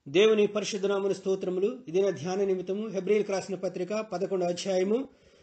దేవుని పరిశుద్ధ నామన స్తోత్రములు ఇదిన ధ్యాన నిమిత్తము హెబ్రిల్ రాసిన పత్రిక పదకొండో అధ్యాయము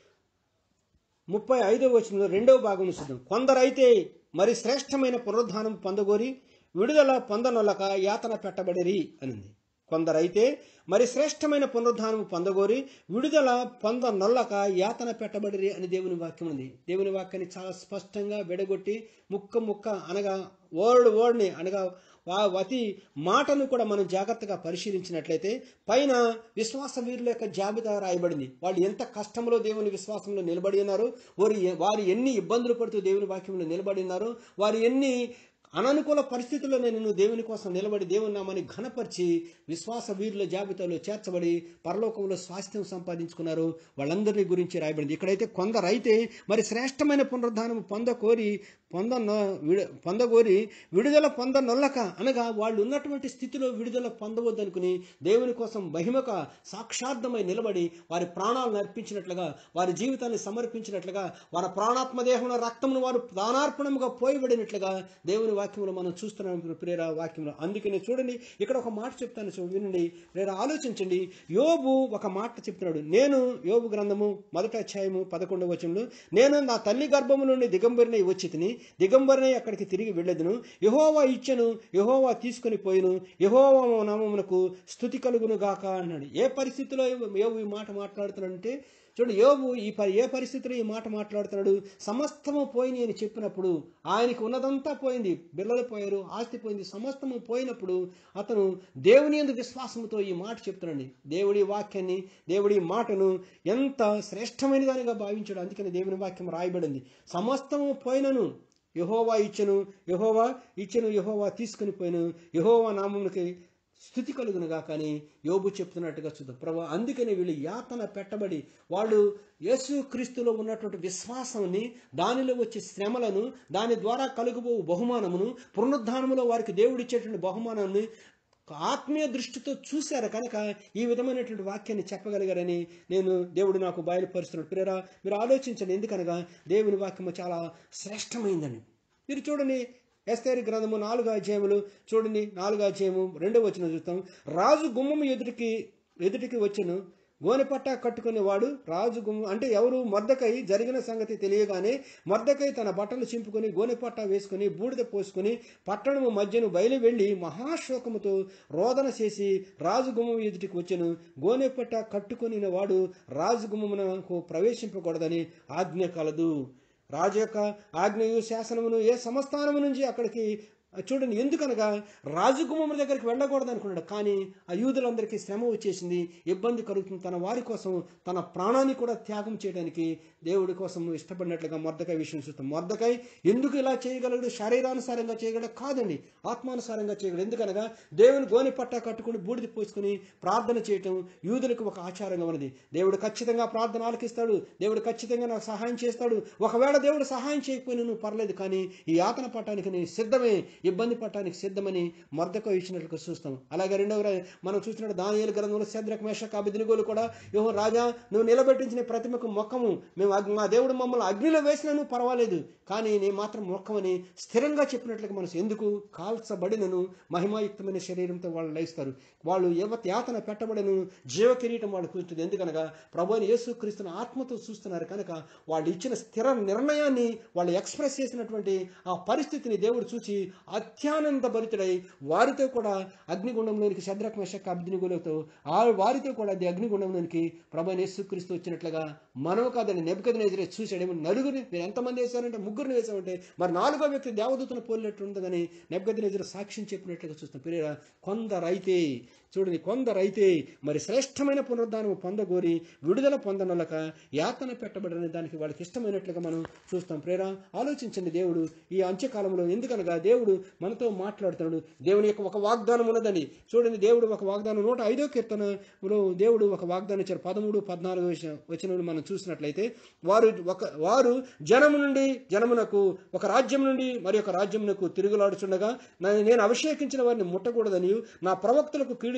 ముప్పై ఐదవ వచనంలో రెండవ భాగం చూద్దాం కొందరైతే మరి శ్రేష్టమైన పునరుద్ధానం పొందగోరి విడుదల పొందనొలక యాతన పెట్టబడిరి అనుంది కొందరైతే మరి శ్రేష్టమైన పునరుద్ధానం పొందగోరి విడుదల పొందనొల్లక యాతన పెట్టబడిరి అని దేవుని వాక్యం ఉంది దేవుని వాక్యాన్ని చాలా స్పష్టంగా విడగొట్టి ముక్క ముక్క అనగా వర్డ్ వర్డ్ని అనగా వా అతి మాటను కూడా మనం జాగ్రత్తగా పరిశీలించినట్లయితే పైన విశ్వాస వీరుల యొక్క జాబితా రాయబడింది వాళ్ళు ఎంత కష్టంలో దేవుని విశ్వాసంలో నిలబడి ఉన్నారు వారు వారు ఎన్ని ఇబ్బందులు పడుతూ దేవుని వాక్యంలో నిలబడి ఉన్నారు వారు ఎన్ని అననుకూల పరిస్థితుల్లో నేను దేవుని కోసం నిలబడి దేవుని నామని ఘనపరిచి విశ్వాస వీరుల జాబితాలో చేర్చబడి పరలోకంలో స్వాస్థ్యం సంపాదించుకున్నారు వాళ్ళందరినీ గురించి రాయబడింది ఇక్కడైతే కొందరైతే మరి శ్రేష్టమైన పునరుద్ధానం పొందకోరి పొంద పొందగోరి విడుదల పొందనొల్లక అనగా వాళ్ళు ఉన్నటువంటి స్థితిలో విడుదల పొందవద్దనుకుని దేవుని కోసం మహిమక సాక్షార్థమై నిలబడి వారి ప్రాణాలను అర్పించినట్లుగా వారి జీవితాన్ని సమర్పించినట్లుగా వారి ప్రాణాత్మ దేహంలో రక్తమును వారు దానార్పణముగా పోయబడినట్లుగా దేవుని వాక్యంలో మనం చూస్తున్నాం ప్రేర వాక్యంలో అందుకని చూడండి ఇక్కడ ఒక మాట చెప్తాను చూ వినండి ప్రేర ఆలోచించండి యోబు ఒక మాట చెప్తున్నాడు నేను యోబు గ్రంథము మొదటి అధ్యాయము పదకొండవ వచనంలో నేను నా తల్లి గర్భము నుండి దిగంబరినై వచ్చి తిని దిగంబరినై అక్కడికి తిరిగి వెళ్ళెదును యహోవా ఇచ్చెను యహోవా తీసుకొని పోయిను యహోవా నామమునకు స్థుతి కలుగును గాక అన్నాడు ఏ పరిస్థితిలో యోబు ఈ మాట మాట్లాడుతున్నాడంటే చూడు యోబు ఈ పరి ఏ పరిస్థితిలో ఈ మాట మాట్లాడుతున్నాడు సమస్తము పోయిని అని చెప్పినప్పుడు ఆయనకి ఉన్నదంతా పోయింది బిల్లలు పోయారు ఆస్తి పోయింది సమస్తము పోయినప్పుడు అతను దేవుని ఎందు విశ్వాసంతో ఈ మాట చెప్తున్నాడు దేవుడి వాక్యాన్ని దేవుడి మాటను ఎంత శ్రేష్టమైన దానిగా భావించాడు అందుకని దేవుని వాక్యం రాయబడింది సమస్తము పోయినను యహోవా ఇచ్చను యహోవా ఇచ్చను యహోవా తీసుకుని పోయిను యహోవా నామమునికి స్థుతి కలుగునుగా కానీ యోబు చెప్తున్నట్టుగా చూద్దాం ప్రభా అందుకని వీళ్ళు యాతన పెట్టబడి వాళ్ళు యేసు క్రీస్తులో ఉన్నటువంటి విశ్వాసాన్ని దానిలో వచ్చే శ్రమలను దాని ద్వారా కలుగుబో బహుమానమును పునరుద్ధానములో వారికి దేవుడు ఇచ్చేటువంటి బహుమానాన్ని ఆత్మీయ దృష్టితో చూశారు కనుక ఈ విధమైనటువంటి వాక్యాన్ని చెప్పగలిగారని నేను దేవుడు నాకు బయలుపరుస్తున్నాడు ప్రేరా మీరు ఆలోచించండి ఎందుకనగా దేవుని వాక్యము చాలా శ్రేష్టమైందని మీరు చూడండి ఎస్తేరి గ్రంథము నాలుగు అధ్యాయములు చూడండి నాలుగు అధ్యాయము రెండవ వచ్చిన చూస్తాం రాజు గుమ్మము ఎదుటికి ఎదుటికి వచ్చును గోనెపట్ట కట్టుకునేవాడు రాజు గుమ్మ అంటే ఎవరు మద్దకై జరిగిన సంగతి తెలియగానే మద్దకై తన బట్టలు చింపుకొని గోనెపట్ట వేసుకుని బూడిద పోసుకుని పట్టణము మధ్యను బయలు వెళ్లి మహాశోకముతో రోదన చేసి రాజుగుమ్మం ఎదుటికి వచ్చెను గోనెపట్ట కట్టుకుని వాడు రాజుగుమ్మమునకు ప్రవేశింపకూడదని ఆజ్ఞ కలదు రాజు యొక్క ఆజ్ఞయు శాసనమును ఏ సంస్థానము నుంచి అక్కడికి చూడండి ఎందుకనగా రాజకుమారు దగ్గరికి వెళ్ళకూడదు అనుకున్నాడు కానీ ఆ యూదులందరికీ శ్రమ వచ్చేసింది ఇబ్బంది కలుగుతుంది తన వారి కోసం తన ప్రాణాన్ని కూడా త్యాగం చేయడానికి దేవుడి కోసం ఇష్టపడినట్లుగా మొద్దకాయ విషయం చూస్తాం మొద్దకాయ ఎందుకు ఇలా చేయగలడు శరీరానుసారంగా చేయగలడు కాదండి ఆత్మానుసారంగా చేయగలడు ఎందుకనగా దేవుని గోని పట్టా కట్టుకుని బూడిద పోసుకుని ప్రార్థన చేయటం యూదులకు ఒక ఆచారంగా ఉన్నది దేవుడు ఖచ్చితంగా ప్రార్థన ఆలకిస్తాడు దేవుడు ఖచ్చితంగా నాకు సహాయం చేస్తాడు ఒకవేళ దేవుడు సహాయం చేయకపోయినా నువ్వు పర్లేదు కానీ ఈ యాతన పట్టానికి నేను సిద్ధమే ఇబ్బంది పట్టడానికి సిద్ధమని మర్దకో ఇచ్చినట్లుగా చూస్తాం అలాగే రెండవ మనం చూసినట్టు దానియేలు గ్రంథంలో శద్రక మేషక అభిదినుగోలు కూడా యోహో రాజా నువ్వు నిలబెట్టించిన ప్రతిమకు మొక్కము మేము మా దేవుడు మమ్మల్ని అగ్నిలో వేసినా నువ్వు పర్వాలేదు కానీ నేను మాత్రం మొక్కమని స్థిరంగా చెప్పినట్లుగా మనసు ఎందుకు కాల్చబడినను మహిమాయుక్తమైన శరీరంతో వాళ్ళు లేస్తారు వాళ్ళు యువత యాతన పెట్టబడను జీవ కిరీటం వాళ్ళు కూర్చుంది ఎందుకనగా ప్రభు అని యేసుక్రీస్తున్న ఆత్మతో చూస్తున్నారు కనుక వాళ్ళు ఇచ్చిన స్థిర నిర్ణయాన్ని వాళ్ళు ఎక్స్ప్రెస్ చేసినటువంటి ఆ పరిస్థితిని దేవుడు చూసి అత్యానంద భరితుడై వారితో కూడా అగ్నిగుండంలోనికి శద్రక్ మెషక్ అగ్నిగులతో ఆ వారితో కూడా అది అగ్నిగుండంలోనికి ప్రభు యేసుక్రీస్తు వచ్చినట్లుగా మనము కాదని నెబ్బకదినేజరే చూశాడు నలుగురిని మీరు ఎంతమంది వేశారంటే ముగ్గురిని వేసామంటే మరి నాలుగో వ్యక్తి దేవదూతను పోలినట్టు ఉందని నెబ్బకదినేజరు సాక్ష్యం చెప్పినట్లుగా చూస్తాం పిల్లరా కొందరైతే చూడండి కొందరైతే మరి శ్రేష్టమైన పునరుద్ధానం పొందగోరి విడుదల పొందనలక యాతన పెట్టబడిన దానికి వాళ్ళకి ఇష్టమైనట్లుగా మనం చూస్తాం ప్రేరా ఆలోచించండి దేవుడు ఈ అంత్యకాలంలో ఎందుకనగా దేవుడు మనతో మాట్లాడుతున్నాడు దేవుని యొక్క ఒక వాగ్దానం ఉన్నదని చూడండి దేవుడు ఒక వాగ్దానం నూట ఐదో కీర్తనలో దేవుడు ఒక వాగ్దానం ఇచ్చారు పదమూడు పద్నాలుగు వచ్చిన మనం చూసినట్లయితే వారు ఒక వారు జనము నుండి జనమునకు ఒక రాజ్యం నుండి మరి ఒక రాజ్యమునకు తిరుగులాడుచుండగా నేను అభిషేకించిన వారిని ముట్టకూడదని నా ప్రవక్తలకు కీడు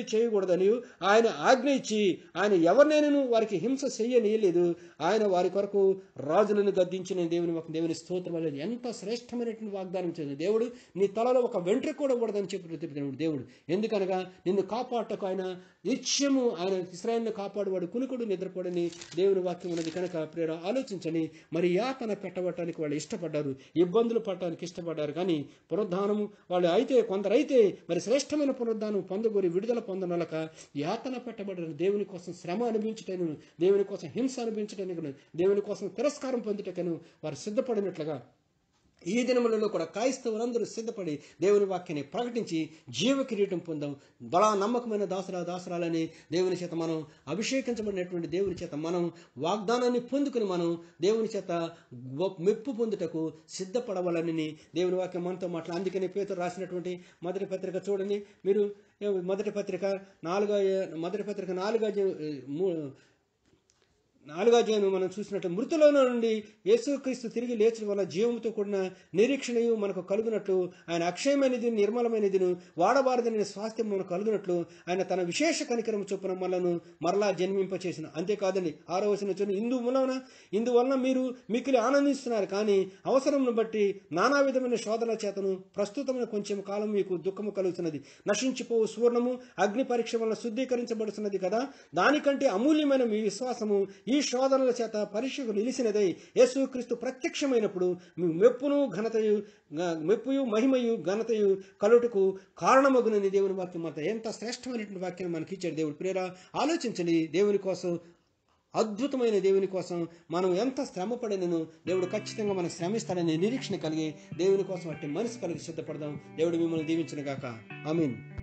చేయకూడదని ఆయన ఆజ్ఞ ఇచ్చి ఆయన ఎవరినైనా వారికి హింస చెయ్యనీయలేదు ఆయన వారి కొరకు రాజులను గద్దించిన దేవుని ఒక దేవుని స్తోత్రం వల్ల ఎంత శ్రేష్టమైనటువంటి వాగ్దానం చేసింది దేవుడు నీ తలలో ఒక వెంట్రుక కూడా కూడదని చెప్పి చెప్పినాడు దేవుడు ఎందుకనగా నిన్ను కాపాడటకు ఆయన నిత్యము ఆయన ఇస్రాయల్ని కాపాడువాడు కునుకుడు నిద్రపోడని దేవుని వాక్యం ఉన్నది కనుక ప్రేర ఆలోచించండి మరి యాతన పెట్టబట్టడానికి వాళ్ళు ఇష్టపడ్డారు ఇబ్బందులు పడటానికి ఇష్టపడ్డారు కానీ పునరుద్ధానము వాళ్ళు అయితే కొందరైతే మరి శ్రేష్టమైన పునరుద్ధానం పొందగోరి విడుదల పొందనలక యాతన పెట్టబడిన దేవుని కోసం శ్రమ అనుభవించటను దేవుని కోసం హింస అనుభవించటానికి దేవుని కోసం తిరస్కారం పొందుటకను వారు సిద్ధపడినట్లుగా ఈ దినములలో కూడా క్రైస్తవులందరూ సిద్ధపడి దేవుని వాక్యాన్ని ప్రకటించి జీవ కిరీటం పొందాం బలా నమ్మకమైన దాసరా దాసరాలని దేవుని చేత మనం అభిషేకించబడినటువంటి దేవుని చేత మనం వాగ్దానాన్ని పొందుకుని మనం దేవుని చేత గొప్ప మెప్పు పొందుటకు సిద్ధపడవాలని దేవుని వాక్యం మనతో మాట్లా అందుకని పేతురు రాసినటువంటి మొదటి పత్రిక చూడండి మీరు ఏ, మొదటి పత్రిక నాలుగో మొదటి పత్రిక నాలుగో అధ్యాయం, ఏ, మూ- నాలుగో అధ్యాయం మనం చూసినట్టు మృతుల నుండి యేసుక్రీస్తు తిరిగి లేచడం వల్ల జీవంతో కూడిన నిరీక్షణయు మనకు కలుగునట్లు ఆయన అక్షయమైనది నిర్మలమైనదిను వాడబారదని స్వాస్థ్యం మనకు కలుగునట్లు ఆయన తన విశేష కనికరం చొప్పున మనను మరలా జన్మింపచేసిన అంతేకాదండి ఆరో వచనం చూడండి ఇందు మూలన ఇందువలన మీరు మిక్కిలి ఆనందిస్తున్నారు కానీ అవసరమును బట్టి నానా విధమైన శోధన చేతను ప్రస్తుతమైన కొంచెం కాలం మీకు దుఃఖము కలుగుతున్నది నశించిపోవు సువర్ణము అగ్ని పరీక్ష వలన శుద్ధీకరించబడుతున్నది కదా దానికంటే అమూల్యమైన మీ విశ్వాసము ఈ శోధనల చేత పరీక్షకు నిలిచినదై యేసుక్రీస్తు ప్రత్యక్షమైనప్పుడు మీ మెప్పును ఘనతయు గ- మెప్పుయు మహిమయు ఘనతయు కలుటకు కారణమగునని దేవుని వాక్యం మాట ఎంత శ్రేష్టమైనటువంటి వాక్యం మనకి ఇచ్చాడు దేవుడు ప్రేర ఆలోచించండి దేవుని కోసం అద్భుతమైన దేవుని కోసం మనం ఎంత శ్రమ పడినను దేవుడు ఖచ్చితంగా మనకు శ్రమిస్తాడనే నిరీక్షణ కలిగి దేవుని కోసం అట్టి మనసు కలిగి సిద్ధపడదాం దేవుడు మిమ్మల్ని దీవించిన గాక ఐ మీన్